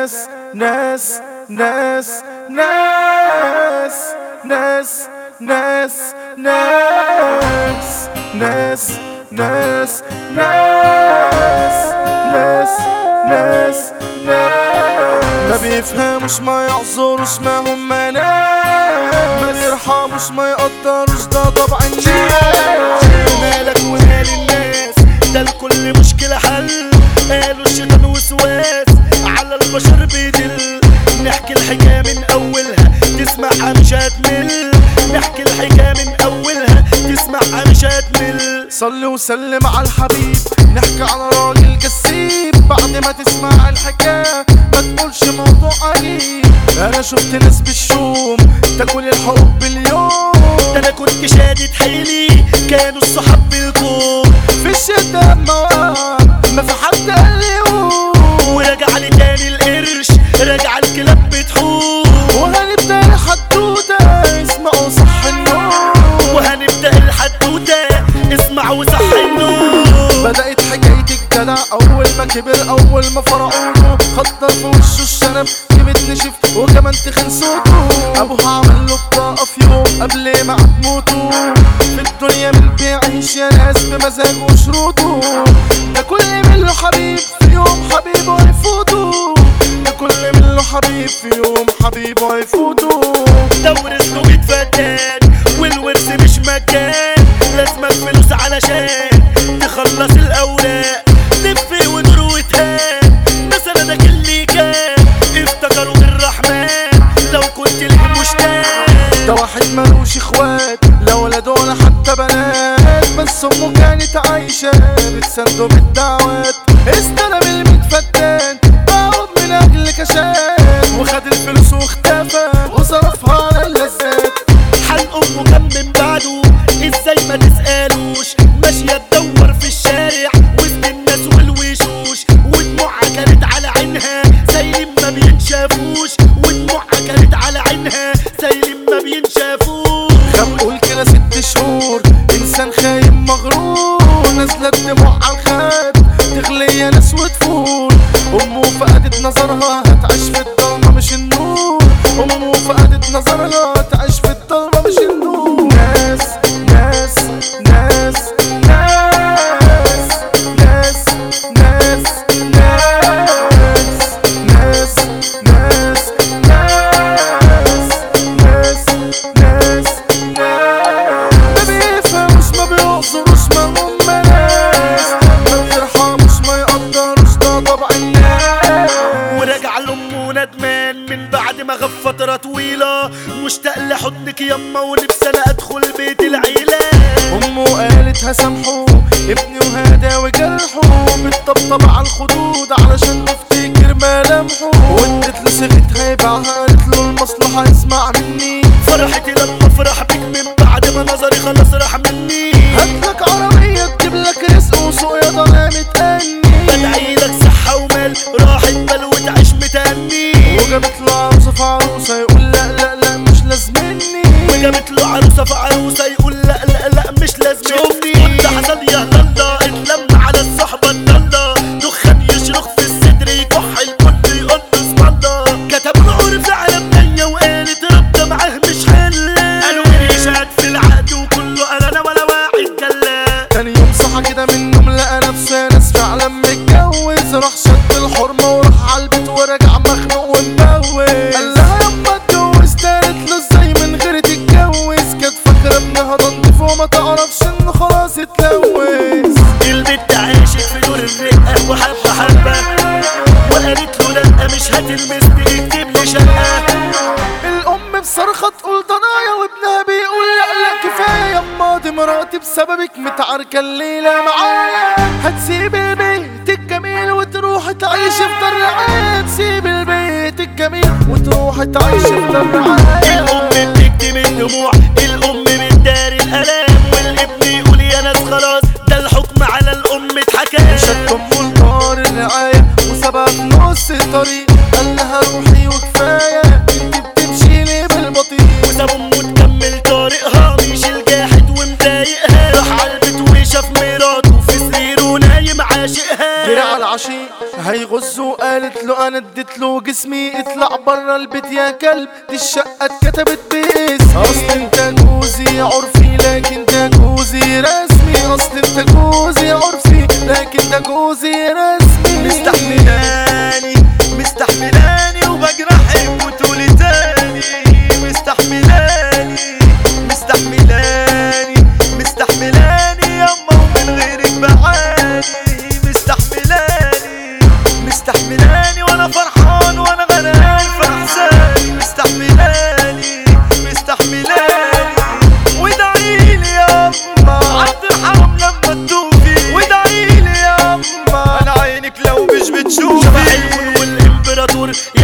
ناس ناس ناس ناس ناس ناس ناس ناس ناس ناس ناس ناس ناس ما بيفهموش ما يعذروش ما هم ناس ما بيرحموش ما يقدروش ده طبع الناس مالك ومال الناس ده لكل مشكلة حل قالوا الشيطان وسواس على البشر بيدل نحكي الحكاية من أولها تسمعها مش هتمل نحكي الحكاية من أولها تسمعها مش هتمل صلي وسلم على الحبيب نحكي على راجل كسيب بعد ما تسمع الحكاية ما تقولش موضوع عجيب انا شفت ناس بالشوم تاكل الحب اليوم ده أنا كنت شادد حيلي كانوا الصحاب بالكوم في الشتا ما ما في حد قال لي قوم. ورجع لي تاني القرش رجع الكلاب بتحوم وهنبدا الحدوته اسمعوا صح النوم وهنبدأ الحدوتة اسمع وصح النور بدأت حكاية الجدع أول ما كبر أول ما فرعونه خطر في وشه الشنب جبت نشف وكمان تخن صوته أبوها عمل له بطاقة في يوم قبل ما هتموتوا في الدنيا من بيعيش يا ناس بمزاجه وشروطه ده كل من له حبيب في يوم حبيبه هيفوته ده كل من له حبيب في يوم حبيبه هيفوته دور اسمه بيتفتان والورث مش مكان لازم فلوس علشان تخلص الاوراق لف ودور وتهان مثلا انا كل كان افتكروا بالرحمن لو كنت لك مشتاق ده واحد ملوش اخوات لا ولد ولا حتى بنات بس امه كانت عايشة بتسنده بالدعوات استلم المتفتان تعب من اجل كشات وخد الفلوس واختفى وصرفها على اللذات حال امه كان من بعده ازاي ما تسالوش ماشيه تدور في الشارع وسط الناس والوشوش ودموعها كانت على عينها زي ما بينشافوش ودموعها كانت على عينها زي ما بينشافوش كم قول كده ست شهور انسان خايب مغرور نازله الدموع على الخد تغلي يا ناس وتفور امه فقدت نظرها هتعيش في الضلمه مش النور امه فقدت نظرها تعيش في الضلمه مش النور ناس ناس ناس ناس ناس ناس ناس ناس ناس ناس ناس ناس ما بيفهموش ما بيقصروش ما هم ناس ما بيرحموش ما يقدروش ده طبع الناس ورجع لامه ندمان من بعد ما غاب فتره طويله مشتاق لحضنك يما ونفسي انا ادخل بيت العيله امه قالت هسامحه ابني وهدى وجرحه بتطبطب على الخدود علشان نفتكر ملامحه وادت له صيغتها يبيعها قالت له المصلحه اسمع مني فرحتي لما افرح بيك من بعد ما نظري خلاص راح مني هاتلك عربيه تجيب لك رزق وسوق يا ضنا متأني بدعي لك صحة ومال راحة بال وتعيش متهني وجابت له عروسه في عروسه يقول لا لا لا مش لازمني وجابت له عروسة في عروسة يقول لا لا لا مش لازم شوفني كنت حصل يا هلالة اتلم على الصحبة الضالة دخان يشرخ في الصدر يكح الكل يقول له اسم الله كتب له عرف على بنية وقالت ربنا معاه مش حل قالوا لي شهد في العقد وكله قال انا ولا واحد جلا تاني يوم صحى كده من النوم لقى نفسه ناس فعلا متجوز راح شد الحرمة وراح على البيت ورجع مخنوق ومبوز قال لها يما اتجوزت قالت له ازاي من غير تتجوز كانت فاكرة ابنها ده نضيف وما تعرفش انه خلاص اتلوث البت عاشت في دور الرقة وحبة حبة وقالت له لا مش هتلمسني اكتب لي شقة الام بصرخة تقول ضنايا وابنها بيقول لا لا كفاية يما دي مراتي بسببك متعاركة الليلة معايا هتسيب البيت الجميل وتروح تعيش في دار رعاية تسيب البيت الجميل وتروح تعيش في دار رعاية الام بتكتم الدموع الام بتداري الالام والابن يقول يا ناس خلاص ده الحكم على الام اتحكى شد امه لدار الرعاية وسابها في نص الطريق قال لها روحي وكفاية انت بتمشي ليه بالبطيء وساب امه تكمل طريقها مش الجاحد ومضايقها راح على البيت وشاف مراته في سريره نايم عاشقها جري على العشيق هيغز وقالت له انا اديت له جسمي اطلع برا البيت يا كلب دي الشقة اتكتبت باسمي اصل انت جوزي عرفي لكن ده جوزي رسمي اصل انت جوزي عرفي لكن ده جوزي رسمي مستحملاني مستحملاني وبجرحك وتقولي تاني مستحملاني مستحملاني مستحملاني يما ومن غيرك بعاني مستحملاني مستحملاني وانا فرحان وانا غرقان في احزاني مستحملاني مستحملاني وادعيلي يما عبد الحرام لما تدوفي وادعيلي يما انا عينك لو مش بتشوفي شبح الكون والامبراطور